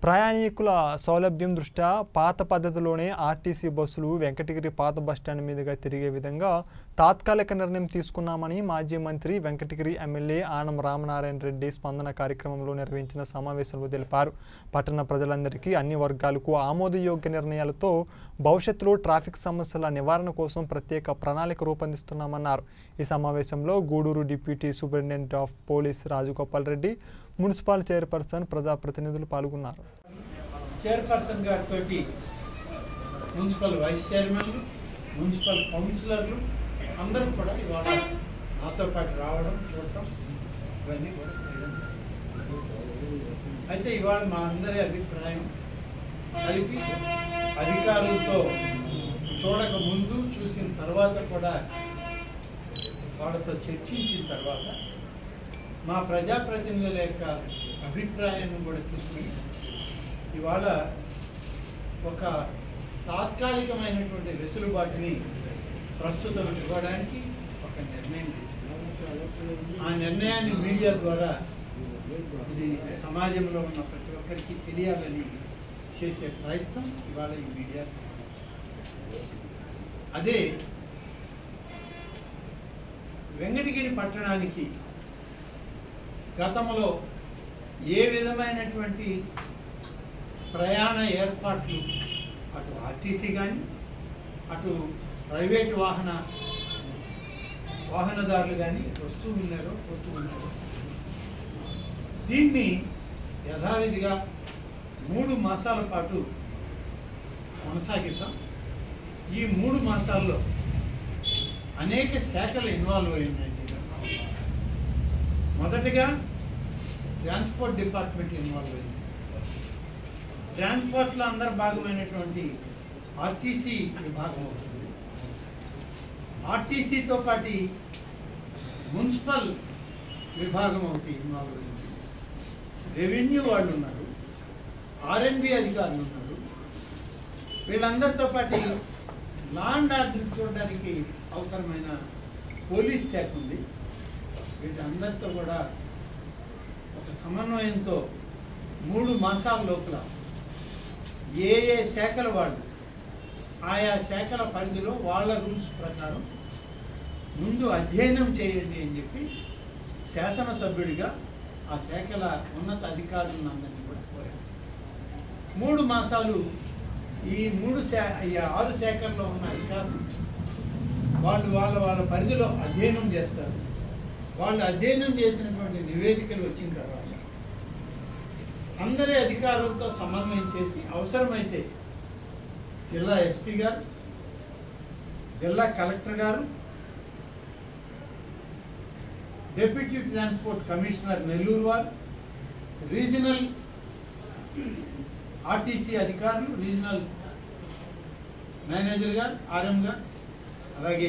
ప్రయాణికుల సౌలభ్యం దృష్ట్యా పాత పద్ధతిలోనే ఆర్టీసీ బస్సులు వెంకటగిరి పాత బస్టాండ్ మీదుగా తిరిగే విధంగా తాత్కాలిక నిర్ణయం తీసుకున్నామని మాజీ మంత్రి వెంకటగిరి ఎమ్మెల్యే ఆనం రామనారాయణ రెడ్డి స్పందన కార్యక్రమంలో నిర్వహించిన సమావేశంలో తెలిపారు పట్టణ ప్రజలందరికీ అన్ని వర్గాలకు ఆమోదయోగ్య నిర్ణయాలతో భవిష్యత్తులో ట్రాఫిక్ సమస్యల నివారణ కోసం ప్రత్యేక ప్రణాళిక రూపొందిస్తున్నామన్నారు ఈ సమావేశంలో Gudur deputy superintendent of police Rajagopal Reddy municipal chairperson ప్రజాప్రతినిధులు పాల్గొన్నారు చైర్పర్సన్ గారితో మున్సిపల్ వైస్ చైర్మన్లు మున్సిపల్ కౌన్సిలర్లు అందరూ కూడా ఇవాళ నాతో పాటు రావడం చూడటం ఇవన్నీ కూడా చేయడం అయితే ఇవాళ మా అందరి అభిప్రాయం కలిపి అధికారులతో చూడక ముందు చూసిన తర్వాత కూడా వాళ్ళతో చర్చించిన తర్వాత మా ప్రజాప్రతినిధుల యొక్క అభిప్రాయాన్ని కూడా తీసుకుని ఇవాళ ఒక తాత్కాలికమైనటువంటి వెసులుబాటుని ప్రస్తుతం ఇవ్వడానికి ఒక నిర్ణయం తీసుకున్నాం ఆ నిర్ణయాన్ని మీడియా ద్వారా ఇది సమాజంలో ఉన్న ప్రతి ఒక్కరికి తెలియాలని చేసే ప్రయత్నం ఇవాళ ఈ మీడియా సమావేశం. అదే వెంకటగిరి పట్టణానికి గతంలో ఏ విధమైనటువంటి ప్రయాణ ఏర్పాట్లు అటు ఆర్టీసీ కానీ అటు ప్రైవేట్ వాహన వాహనదారులు కానీ వస్తూ ఉన్నారో పోతూ ఉన్నారో దీన్ని యథావిధిగా మూడు మాసాల పాటు కొనసాగిద్దాం ఈ మూడు మాసాల్లో అనేక శాఖలు ఇన్వాల్వ్ అయి ఉన్నాయి దీంట్లో. మొదటగా ట్రాన్స్పోర్ట్ డిపార్ట్మెంట్ ఇన్వాల్వ్ అయింది ట్రాన్స్పోర్ట్లో అందరు భాగమైనటువంటి ఆర్టీసీ విభాగం అవుతుంది ఆర్టీసీతో పాటు మున్సిపల్ విభాగం ఒకటి ఇన్వాల్వ్ అయింది రెవెన్యూ వాళ్ళు ఉన్నారు ఆర్ఎన్బి అధికారులు ఉన్నారు వీళ్ళందరితో పాటు లా అండ్ ఆర్డర్ చూడడానికి అవసరమైన పోలీస్ శాఖ ఉంది వీళ్ళందరితో కూడా ఒక సమన్వయంతో మూడు మాసాల లోపల ఏ ఏ శాఖల వాళ్ళు ఆయా శాఖల పరిధిలో వాళ్ళ రూల్స్ ప్రకారం ముందు అధ్యయనం చేయండి అని చెప్పి శాసనసభ్యుడిగా ఆ శాఖల ఉన్నత అధికారులను అందరినీ కూడా కోరారు మూడు మాసాలు ఈ మూడు శా ఈ ఆరు శాఖల్లో ఉన్న అధికారులు వాళ్ళు వాళ్ళ వాళ్ళ పరిధిలో అధ్యయనం చేస్తారు వాళ్ళు అధ్యయనం చేసినటువంటి నివేదికలు వచ్చిన తర్వాత అందరి అధికారులతో సమన్వయం చేసి అవసరమైతే జిల్లా ఎస్పీ గారు జిల్లా కలెక్టర్ గారు డెప్యూటీ ట్రాన్స్పోర్ట్ కమిషనర్ నెల్లూరు వారు రీజనల్ ఆర్టీసీ అధికారులు రీజనల్ మేనేజర్ గారు ఆర్ఎం గారు అలాగే